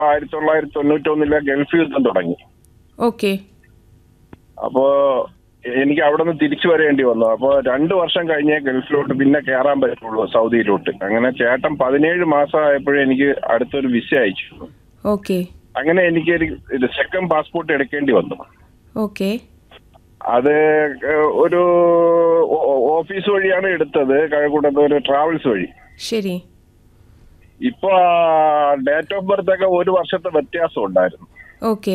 ആയിരത്തി തൊള്ളായിരത്തി തൊണ്ണൂറ്റി ഒന്നിലെ ഗൾഫ് യുദ്ധം തുടങ്ങി ഓക്കെ അപ്പോ എനിക്ക് അവിടെ നിന്ന് തിരിച്ചു വരേണ്ടി വന്നു അപ്പോ രണ്ടു വർഷം കഴിഞ്ഞേ ഗൾഫിലോട്ട് പിന്നെ കയറാൻ പറ്റുള്ളൂ സൗദിയിലോട്ട് അങ്ങനെ ചേട്ടൻ പതിനേഴ് മാസം ആയപ്പോഴേ എനിക്ക് അടുത്തൊരു വിസ അയച്ചു ഓക്കെ അങ്ങനെ എനിക്ക് ഒരു സെക്കൻഡ് പാസ്പോർട്ട് എടുക്കേണ്ടി വന്നു ഓക്കെ അത് ഏഹ്, ഒരു ഓ- ഓ- ഓഫീസ് വഴിയാണ് എടുത്തത് കഴക്കൂട്ടത്ത് ഒരു ട്രാവൽസ് വഴി ശരി ഇപ്പൊ ഡേറ്റ് ഓഫ് ബർത്ത് ഒക്കെ ഒരു വർഷത്തെ വ്യത്യാസം ഉണ്ടായിരുന്നു ഓക്കെ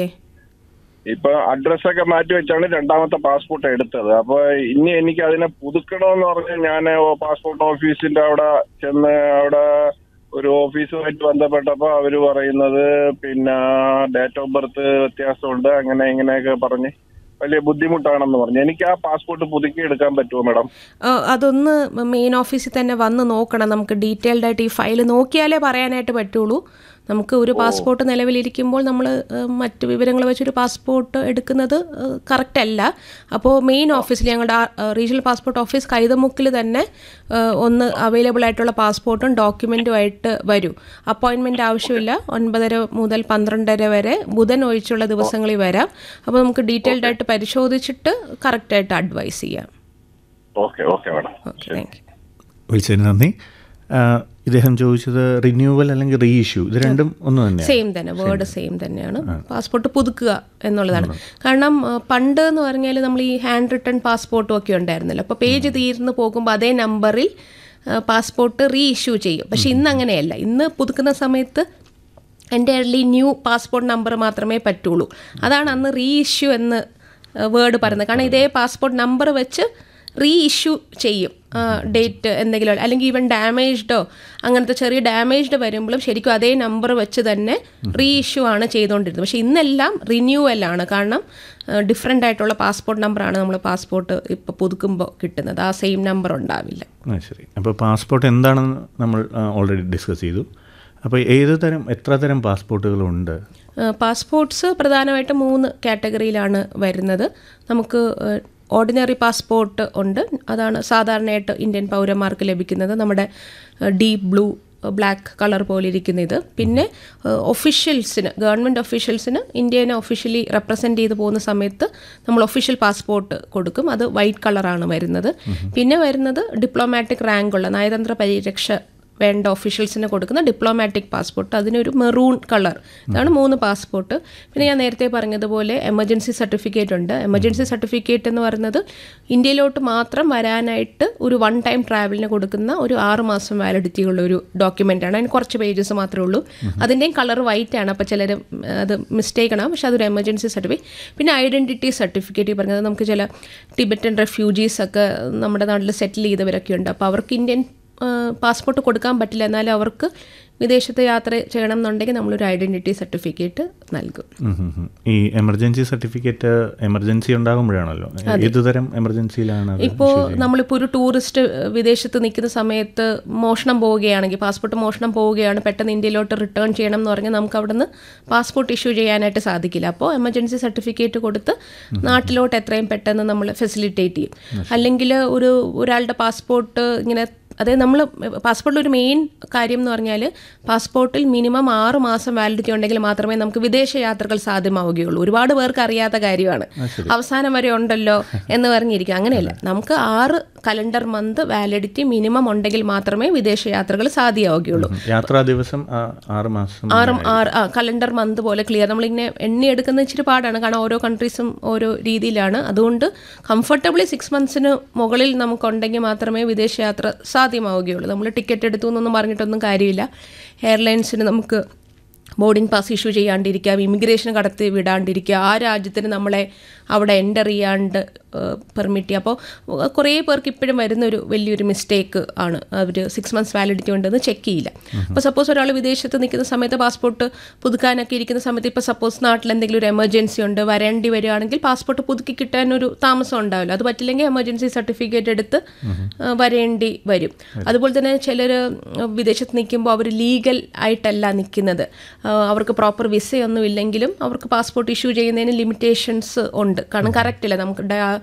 ഇപ്പൊ അഡ്രസ് ഒക്കെ മാറ്റി വെച്ചാണ് രണ്ടാമത്തെ പാസ്പോർട്ട് എടുത്തത് അപ്പൊ ഇനി എനിക്ക് അതിനെ പുതുക്കണമെന്ന് പറഞ്ഞ് ഞാൻ പാസ്പോർട്ട് ഓഫീസിന്റെ അവിടെ ചെന്ന് അവിടെ ഒരു ഓഫീസുമായിട്ട് ബന്ധപ്പെട്ടപ്പോ അവര് പറയുന്നത് പിന്നെ ഡേറ്റ് ഓഫ് ബർത്ത് വ്യത്യാസമുണ്ട് അങ്ങനെ ഇങ്ങനെയൊക്കെ പറഞ്ഞ് വലിയ ബുദ്ധിമുട്ടാണെന്ന് പറഞ്ഞു എനിക്ക് ആ പാസ്പോർട്ട് പുതുക്കി എടുക്കാൻ പറ്റുമോ മാഡം ആ, അതൊന്ന് മെയിൻ ഓഫീസിൽ തന്നെ വന്ന് നോക്കണം നമുക്ക് ഡീറ്റെയിൽഡ് ആയിട്ട് ഈ ഫയൽ നോക്കിയാലേ പറയാനായിട്ട് പറ്റുള്ളൂ നമുക്ക് ഒരു പാസ്പോർട്ട് നിലവിലിരിക്കുമ്പോൾ നമ്മൾ മറ്റ് വിവരങ്ങൾ വെച്ചൊരു പാസ്പോർട്ട് എടുക്കുന്നത് കറക്റ്റ് അല്ല അപ്പോൾ മെയിൻ ഓഫീസിൽ ഞങ്ങളുടെ റീജിയണൽ പാസ്പോർട്ട് ഓഫീസ് കൈതമുക്കിൽ തന്നെ ആ, ഒന്ന് അവൈലബിൾ ആയിട്ടുള്ള പാസ്പോർട്ടും ഡോക്യുമെൻറ്റുമായിട്ട് വരൂ അപ്പോയിൻമെൻറ്റ് ആവശ്യമില്ല ഒൻപതര മുതൽ പന്ത്രണ്ടര വരെ ബുധൻ ഒഴിച്ചുള്ള ദിവസങ്ങളിൽ വരാം അപ്പോൾ നമുക്ക് ഡീറ്റെയിൽഡ് ആയിട്ട് പരിശോധിച്ചിട്ട് കറക്റ്റായിട്ട് അഡ്വൈസ് ചെയ്യാം okay okay madam okay thank you വിളിച്ചതിന് നന്ദി ആ, ഇദ്ദേഹം ചോദിച്ചത് റിന്യൂവൽ അല്ലെങ്കിൽ റീ ഇഷ്യൂ ഇത് രണ്ടും ഒന്ന് തന്നെയാണ് സെയിം തന്നെ വേർഡ് സെയിം തന്നെയാണ് പാസ്പോർട്ട് പുതുക്കുക എന്നുള്ളതാണ് കാരണം ആ, പണ്ട് എന്ന് പറഞ്ഞാൽ നമ്മൾ ഈ ഹാൻഡ് റിട്ടേൺ പാസ്പോർട്ടും ഒക്കെ ഉണ്ടായിരുന്നല്ലോ അപ്പോൾ പേജ് തീർന്നു പോകുമ്പോൾ അതേ നമ്പറിൽ പാസ്പോർട്ട് റീ ഇഷ്യൂ ചെയ്യും പക്ഷെ ഇന്ന് അങ്ങനെയല്ല ഇന്ന് പുതുക്കുന്ന സമയത്ത് എൻ്റെ ഈ ന്യൂ പാസ്പോർട്ട് നമ്പർ മാത്രമേ പറ്റുള്ളൂ അതാണ് അന്ന് റീ ഇഷ്യൂ എന്ന് വേർഡ് പറയുന്നത് കാരണം ഇതേ പാസ്പോർട്ട് നമ്പർ വെച്ച് റീ ഇഷ്യൂ ചെയ്യും ഡേറ്റ് എന്തെങ്കിലും അല്ലെങ്കിൽ ഈവൻ ഡാമേജ്ഡോ അങ്ങനത്തെ ചെറിയ ഡാമേജ്ഡ് വരുമ്പോഴും ശരിക്കും അതേ നമ്പർ വെച്ച് തന്നെ റീ ഇഷ്യൂ ആണ് ചെയ്തുകൊണ്ടിരുന്നത് പക്ഷേ ഇന്നെല്ലാം റിന്യൂവൽ ആണ് കാരണം ഡിഫറെൻ്റ് ആയിട്ടുള്ള പാസ്പോർട്ട് നമ്പറാണ് നമ്മൾ പാസ്പോർട്ട് ഇപ്പോൾ പുതുക്കുമ്പോൾ കിട്ടുന്നത് ആ സെയിം നമ്പർ ഉണ്ടാവില്ല ആ ശരി അപ്പോൾ പാസ്പോർട്ട് എന്താണെന്ന് നമ്മൾ ഓൾറെഡി ഡിസ്കസ് ചെയ്തു അപ്പോൾ ഏത് തരം എത്ര തരം പാസ്പോർട്ടുകളുണ്ട് പാസ്പോർട്ട്സ് പ്രധാനമായിട്ടും മൂന്ന് കാറ്റഗറിയിലാണ് വരുന്നത് നമുക്ക് ഓർഡിനറി പാസ്പോർട്ട് ഉണ്ട് അതാണ് സാധാരണയായിട്ട് ഇന്ത്യൻ പൗരന്മാർക്ക് ലഭിക്കുന്നത് നമ്മുടെ ഡീപ്പ് ബ്ലൂ ബ്ലാക്ക് കളർ പോലെ ഇരിക്കുന്ന ഇത് പിന്നെ ഒഫീഷ്യൽസിന് ഗവൺമെൻറ് ഒഫീഷ്യൽസിന് ഇന്ത്യനെ ഒഫീഷ്യലി റെപ്രസെൻറ്റ് ചെയ്ത് പോകുന്ന സമയത്ത് നമ്മൾ ഒഫീഷ്യൽ പാസ്പോർട്ട് കൊടുക്കും അത് വൈറ്റ് കളറാണ് വരുന്നത് പിന്നെ വരുന്നത് ഡിപ്ലോമാറ്റിക് റാങ്കുള്ള നയതന്ത്ര പരിരക്ഷ വേണ്ട ഒഫീഷ്യൽസിന് കൊടുക്കുന്ന ഡിപ്ലോമാറ്റിക് പാസ്പോർട്ട് അതിനൊരു മെറൂൺ കളർ ഇതാണ് മൂന്ന് പാസ്പോർട്ട് പിന്നെ ഞാൻ നേരത്തെ പറഞ്ഞതുപോലെ എമർജൻസി സർട്ടിഫിക്കറ്റ് ഉണ്ട് എമർജൻസി സർട്ടിഫിക്കറ്റ് എന്ന് പറയുന്നത് ഇന്ത്യയിലോട്ട് മാത്രം വരാനായിട്ട് ഒരു വൺ ടൈം ട്രാവലിന് കൊടുക്കുന്ന ഒരു ആറ് മാസം വാലിഡിറ്റി ഉള്ള ഒരു ഡോക്യുമെൻ്റ് ആണ് അതിന് കുറച്ച് പേജസ് മാത്രമേ ഉള്ളൂ അതിൻ്റെയും കളർ വൈറ്റ് ആണ് അപ്പോൾ ചിലർ അത് മിസ്റ്റേക്ക് ആണ് പക്ഷേ അതൊരു എമർജൻസി സർട്ടിഫിക്കറ്റ് പിന്നെ ഐഡൻറ്റിറ്റി സർട്ടിഫിക്കറ്റ് പറഞ്ഞത് നമുക്ക് ചില ടിബറ്റൻ റെഫ്യൂജീസ് ഒക്കെ നമ്മുടെ നാട്ടിൽ സെറ്റിൽ ചെയ്തവരൊക്കെ ഉണ്ട് അപ്പോൾ അവർക്ക് ഇന്ത്യൻ പാസ്പോർട്ട് കൊടുക്കാൻ പറ്റില്ല എന്നാലും അവർക്ക് വിദേശത്ത് യാത്ര ചെയ്യണം എന്നുണ്ടെങ്കിൽ നമ്മളൊരു ഐഡൻറ്റിറ്റി സർട്ടിഫിക്കറ്റ് നൽകും ഉം ഉം ഉം. ഈ എമർജൻസി സർട്ടിഫിക്കറ്റ് എമർജൻസി ഉണ്ടാകുമ്പോഴാണല്ലോ ഏത് തരം എമർജൻസിയിലാണ് അത് ഇപ്പോൾ നമ്മളിപ്പോൾ ഒരു ടൂറിസ്റ്റ് വിദേശത്ത് നിൽക്കുന്ന സമയത്ത് മോഷണം പോവുകയാണെങ്കിൽ പാസ്പോർട്ട് മോഷണം പോവുകയാണ് പെട്ടെന്ന് ഇന്ത്യയിലോട്ട് റിട്ടേൺ ചെയ്യണം എന്ന് പറഞ്ഞാൽ നമുക്ക് അവിടുന്ന് പാസ്പോർട്ട് ഇഷ്യൂ ചെയ്യാനായിട്ട് സാധിക്കില്ല അപ്പോൾ എമർജൻസി സർട്ടിഫിക്കറ്റ് കൊടുത്ത് നാട്ടിലോട്ട് എത്രയും പെട്ടെന്ന് നമ്മൾ ഫെസിലിറ്റേറ്റ് ചെയ്യും അല്ലെങ്കിൽ ഒരു ഒരാളുടെ പാസ്പോർട്ട് ഇങ്ങനെ അതായത് നമ്മൾ പാസ്പോർട്ടിൽ ഒരു മെയിൻ കാര്യം എന്ന് പറഞ്ഞാൽ പാസ്പോർട്ടിൽ മിനിമം ആറ് മാസം വാലിഡിറ്റി ഉണ്ടെങ്കിൽ മാത്രമേ നമുക്ക് വിദേശ യാത്രകൾ സാധ്യമാവുകയുള്ളൂ ഒരുപാട് പേർക്ക് അറിയാത്ത കാര്യമാണ് അവസാനം വരെ ഉണ്ടല്ലോ എന്ന് പറഞ്ഞിരിക്കും അങ്ങനെയല്ല നമുക്ക് ആറ് കലണ്ടർ മന്ത് വാലിഡിറ്റി മിനിമം ഉണ്ടെങ്കിൽ മാത്രമേ വിദേശ യാത്രകൾ സാധ്യമാവുകയുള്ളൂ യാത്രാ ദിവസം ആ, ആറ് മാസം ആറ് ആറ് ആ കലണ്ടർ മന്ത് പോലെ ക്ലിയർ നമ്മളിങ്ങനെ എണ്ണി എടുക്കുന്ന ഇച്ചിരി പാടാണ് കാരണം ഓരോ കൺട്രീസും ഓരോ രീതിയിലാണ് അതുകൊണ്ട് കംഫർട്ടബിളി സിക്സ് മന്ത്സിന് മുകളിൽ നമുക്കുണ്ടെങ്കിൽ മാത്രമേ വിദേശയാത്ര സാധ്യമാവുകയുള്ളൂ നമ്മൾ ടിക്കറ്റ് എടുത്തു എന്നൊന്നും പറഞ്ഞിട്ടൊന്നും കാര്യമില്ല എയർലൈൻസിന് നമുക്ക് ബോർഡിംഗ് പാസ് ഇഷ്യൂ ചെയ്യാണ്ടിരിക്കുക ഇമിഗ്രേഷൻ കടത്തി വിടാണ്ടിരിക്കുക ആ രാജ്യത്തിന് നമ്മളെ അവിടെ എൻ്റർ ചെയ്യാണ്ട് പെർമിറ്റ് ചെയ്യുക അപ്പോൾ കുറേ പേർക്ക് ഇപ്പോഴും വരുന്നൊരു വലിയൊരു മിസ്റ്റേക്ക് ആണ് അവർ സിക്സ് മന്ത്സ് വാലിഡിറ്റി ഉണ്ടെന്ന് ചെക്ക് ചെയ്യില്ല അപ്പോൾ സപ്പോസ് ഒരാൾ വിദേശത്ത് നിൽക്കുന്ന സമയത്ത് പാസ്പോർട്ട് പുതുക്കാനൊക്കെ ഇരിക്കുന്ന സമയത്ത് ഇപ്പോൾ സപ്പോസ് നാട്ടിൽ എന്തെങ്കിലും ഒരു എമർജൻസി ഉണ്ട് വരേണ്ടി വരികയാണെങ്കിൽ പാസ്പോർട്ട് പുതുക്കി കിട്ടാനൊരു താമസം ഉണ്ടാവില്ല അത് പറ്റില്ലെങ്കിൽ എമർജൻസി സർട്ടിഫിക്കറ്റ് എടുത്ത് ആ, വരേണ്ടി വരും അതുപോലെ തന്നെ ചിലർ വിദേശത്ത് നിൽക്കുമ്പോൾ അവർ ലീഗൽ ആയിട്ടല്ല നിൽക്കുന്നത് ആ, അവർക്ക് പ്രോപ്പർ വിസയൊന്നും ഇല്ലെങ്കിലും അവർക്ക് പാസ്പോർട്ട് ഇഷ്യൂ ചെയ്യുന്നതിന് ലിമിറ്റേഷൻസ് ഉണ്ട് കാരണം കറക്റ്റ് അല്ല നമുക്ക് ഡ-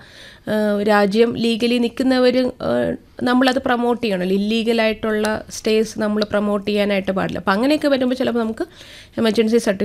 ആ, രാജ്യം ലീഗലി നിൽക്കുന്നവർ നമ്മളത് പ്രൊമോട്ട് ചെയ്യണമല്ലോ ഇല്ലീഗലായിട്ടുള്ള സ്റ്റേസ് നമ്മൾ പ്രൊമോട്ട് ചെയ്യാനായിട്ട് പാടില്ല അപ്പം അങ്ങനെയൊക്കെ വരുമ്പോൾ ചിലപ്പോൾ നമുക്ക് എമർജൻസി സർട്ടിഫിക്കറ്റ്